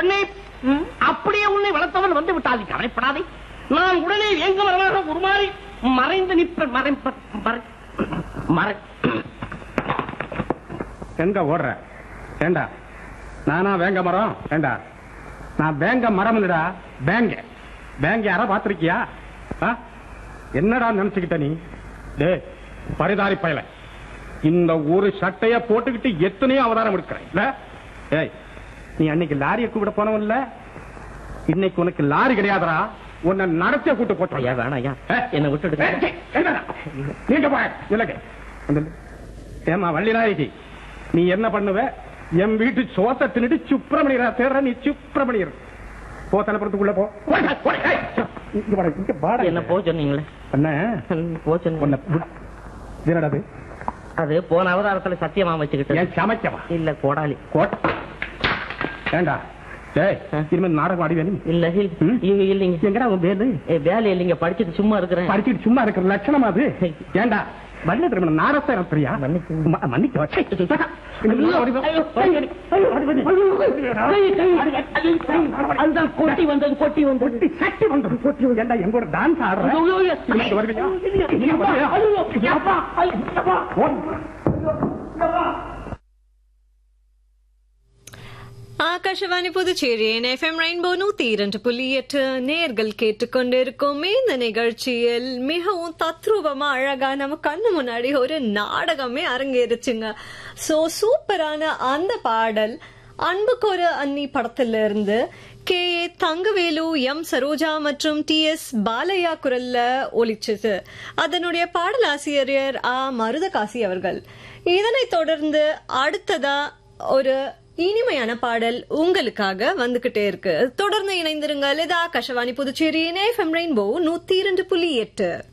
பெண்ணே அப்படியே உன்னை வளர்த்தவன் வந்து விட்டாது கவலைப்படாதே நான் உடனே வேங்க மரமாக உருமாறி மறைந்து நிற்ப மறை மறை மறை எங்க ஓடுற ஏண்டா நானா வேங்க மரம் ஏண்டா நான் வேங்க மரம் இல்லடா பேங்க பேங்க யாரா பாத்திருக்கியா ஆ? என்னடா நினைச்சுக்கிட்ட நீ டே பரிதாரி பயல இந்த ஒரு சட்டைய போட்டுக்கிட்டு எத்தனையோ அவதாரம் எடுக்கிறேன் இல்ல? ஏய் நீ அன்னைக்கு லாரியை கூப்பிட போனவன்ல இன்னைக்கு உனக்கு லாரி கிடையாதுடா உன்னை நடத்திய கூட்டு போட்டு ஐயா வேணாம் ஐயா ஏ? என்ன விட்டுடுங்க ஏய், ஏய், என்னடா? நீங்க போய் இல்லங்க ஏமா வள்ளி நாயகி நீ என்ன பண்ணுவ என் வீட்டு சோத்த தின்னுட்டு சுப்பிரமணியரா தேடுற நீ சுப்பிரமணியர் போ தலைப்புறத்துக்குள்ள போ ஓடு, ஓடு, ஏய், இங்க வாடா, இங்க வாடா. என்ன போ சொன்னீங்களே அண்ணே, போ சொன்னீங்க உன்னை வி- இது என்னடா இது? அது போன அவதாரத்துல சத்தியமா வச்சுக்கிட்டு ஏன் சமைக்கவா இல்ல கோடாலி கோட் ஏண்டா டேய் இனிமேல் நாடகம் ஆடி வேணும் இல்ல இல்ல ம்? இல்ல- இல்லைங்க எங்கடா உன் பேரு ஏ, வேலை இல்லைங்க படிச்சுட்டு சும்மா இருக்கிறேன் படிச்சுட்டு சும்மா இருக்கிற லட்சணமா அது ஏண்டா வல்ல திருமணம் நாரத்தை நடத்துறியா மன்னிச்சுங்க. ம- மன்னிக்க சே, சே, சே. ஐயோ, ஐயோ, அதுதான் கொட்டி வந்தது கொட்டி வந்தது கொட்டி சட்டி வந்தது கொட்டி வந்து ஏண்டா எங்கூட டான்ஸ் ஆடுற ஐயோ, ஐயோ. இன்னைக்கு வருவியா? ஐயோ, இன்னைக்கு வருவியா? ஐயோ, அப்பா, ஐயோ, அப்பா. ஓடு. ஆகாஷவாணி புதுச்சேரியின் எஃப்எம் ரெயின்போ நூத்தி இரண்டு புள்ளி எட்டு நேர்கள் கேட்டுக்கொண்டிருக்கும் இந்த நிகழ்ச்சியில் மிகவும் தத்ரூபமா அழகா நம்ம கண்ணு முன்னாடி ஒரு நாடகமே அரங்கேறுச்சுங்க சோ சூப்பரான அந்த பாடல் அன்புக்கு ஒரு அன்னி படத்துல இருந்து K A Thangavelu M Saroja மற்றும் டி எஸ் பாலையா குரல்ல ஒலிச்சது அதனுடைய பாடலாசிரியர் ஆ மருதகாசி அவர்கள் இதனைத் தொடர்ந்து அடுத்ததா ஒரு இனிமையான பாடல் உங்களுக்காக வந்துகிட்டே இருக்கு தொடர்ந்து இணைந்திருங்கள் இது ஆகாஷவாணி புதுச்சேரியின் எஃப்எம் ரெயின்போ நூத்தி இரண்டு புள்ளி எட்டு